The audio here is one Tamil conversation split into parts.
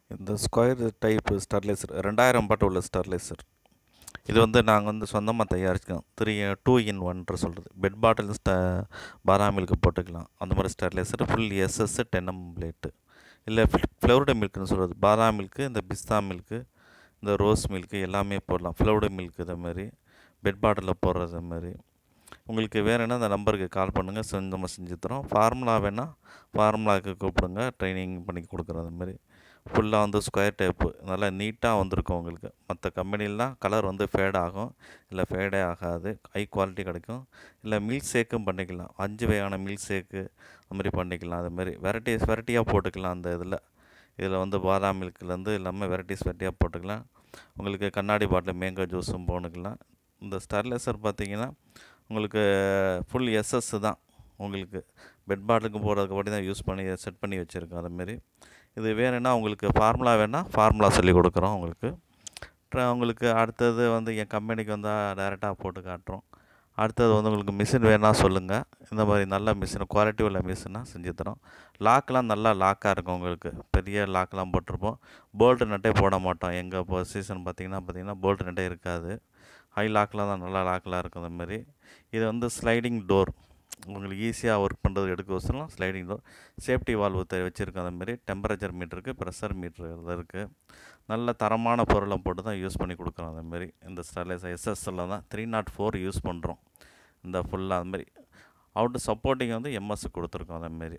இந்த ஸ்கொயர் டைப்பு ஸ்டெர்லைசர் ரெண்டாயிரம் பாட்டு உள்ள ஸ்டெர்லைசர் இது வந்து நாங்கள் வந்து சொந்தமாக தயாரிச்சிக்கோம் த்ரீ டூ இன் ஒன்ற சொல்கிறது பெட் பாட்டில் ஸ்ட பாதாம் மில்க்கு போட்டுக்கலாம் அந்த மாதிரி steriliser full SS ten M plate இல்லை ஃப்ளவர்டு மில்க்குன்னு சொல்கிறது பாதாம் மில்க்கு இந்த பிஸ்தா மில்க்கு இந்த ரோஸ் மில்க்கு எல்லாமே போடலாம் ஃப்ளவர்டு மில்க் இதை மாதிரி பெட் பாட்டிலில் போடுறது மாதிரி உங்களுக்கு வேறு என்ன அந்த நம்பருக்கு கால் பண்ணுங்கள் செஞ்சமாக செஞ்சு தரோம் ஃபார்முலா வேணால் ஃபார்முலாவுக்கு கூப்பிடுங்க ட்ரைனிங் பண்ணி கொடுக்குறோம் அது மாதிரி ஃபுல்லாக வந்து ஸ்கொயர் டைப்பு நல்லா நீட்டாக வந்திருக்கும் உங்களுக்கு மற்ற கம்பெனிலாம் கலர் வந்து ஃபேட் ஆகும் இல்லை ஃபேடே ஆகாது ஹை குவாலிட்டி கிடைக்கும் இல்லை மில்க் ஷேக்கும் பண்ணிக்கலாம் அஞ்சு வகையான மில்க் ஷேக்கு அந்த மாதிரி பண்ணிக்கலாம் அது மாதிரி வெரைட்டிஸ் வெரைட்டியாக போட்டுக்கலாம் அந்த இதில் இதில் வந்து பாதாம் மில்க்லேருந்து எல்லாமே வெரைட்டிஸ் வெரைட்டியாக போட்டுக்கலாம் உங்களுக்கு கண்ணாடி பாட்டில் மேங்கோ ஜூஸும் போட்டுக்கலாம் இந்த ஸ்டெர்லைசர் பார்த்தீங்கன்னா உங்களுக்கு ஃபுல் எஸ்எஸ் தான் உங்களுக்கு பெட் பாட்டிலுக்கு போடுறதுக்கு படி தான் யூஸ் பண்ணி செட் பண்ணி வச்சுருக்கோம் அதுமாரி இது வேணும்னா உங்களுக்கு ஃபார்முலா வேணால் ஃபார்முலா சொல்லி கொடுக்குறோம் உங்களுக்கு அப்புறம் உங்களுக்கு அடுத்தது வந்து என் கம்பெனிக்கு வந்தால் டைரெக்டாக போட்டு காட்டுறோம் அடுத்தது வந்து உங்களுக்கு மிஷின் வேணா சொல்லுங்கள் இந்த மாதிரி நல்ல மிஷின் குவாலிட்டி உள்ள மிஷினாக செஞ்சு தரோம் லாக்கெலாம் நல்லா லாக்காக இருக்கும் உங்களுக்கு பெரிய லாக்கெலாம் போட்டிருப்போம் போல்ட்டு நட்டே போட மாட்டோம் எங்கள் இப்போ சீசன் பார்த்திங்கன்னா பார்த்திங்கன்னா போல்ட்டு நட்டே இருக்காது ஹை லாக்கில் தான் நல்லா லாக்கெலாம் இருக்கும் அந்த மாதிரி இது வந்து ஸ்லைடிங் டோர் உங்களுக்கு ஈஸியாக ஒர்க் பண்ணுறது எடுக்க வசலாம் ஸ்லைடிங் டோர் சேஃப்டி வால்வு த வச்சுருக்கோம் அந்த மாதிரி டெம்பரேச்சர் மீட்டருக்கு ப்ரெஷர் மீட்ரு இருக்குது நல்ல தரமான பொருளை போட்டு தான் யூஸ் பண்ணி கொடுக்குறோம் அந்த மாதிரி இந்த ஸ்டெர்லைசர் எஸ்எஸ்எல்ல தான் த்ரீ நாட் ஃபோர் யூஸ் பண்ணுறோம் இந்த ஃபுல்லாக அந்த மாதிரி அவுட்டு சப்போர்ட்டிங் வந்து எம்எஸ் கொடுத்துருக்கோம் அந்த மாதிரி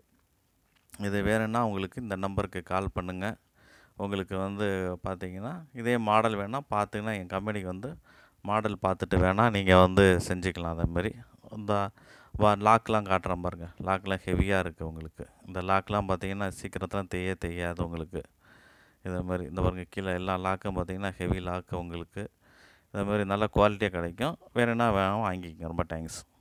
இது வேணும்னா உங்களுக்கு இந்த நம்பருக்கு கால் பண்ணுங்கள் உங்களுக்கு வந்து பார்த்தீங்கன்னா இதே மாடல் வேணால் பார்த்தீங்கன்னா என் கம்பெனிக்கு வந்து மாடல் பார்த்துட்டு வேணால் நீங்கள் வந்து செஞ்சுக்கலாம் அதே மாதிரி இந்த வா லாக்லாம் காட்டுறேன் பாருங்கள் லாக்லாம் ஹெவியாக இருக்குது உங்களுக்கு இந்த லாக்லாம் பார்த்தீங்கன்னா சீக்கிரத்தில் தேய தெரியாது உங்களுக்கு இதே மாதிரி இந்த பாருங்கள் கீழே எல்லா லாக்கும் பார்த்தீங்கன்னா ஹெவி லாக்கு உங்களுக்கு இதே மாதிரி நல்ல குவாலிட்டியாக கிடைக்கும் வேணும்னா வேணால் வாங்கிக்கங்க ரொம்ப தேங்க்ஸ்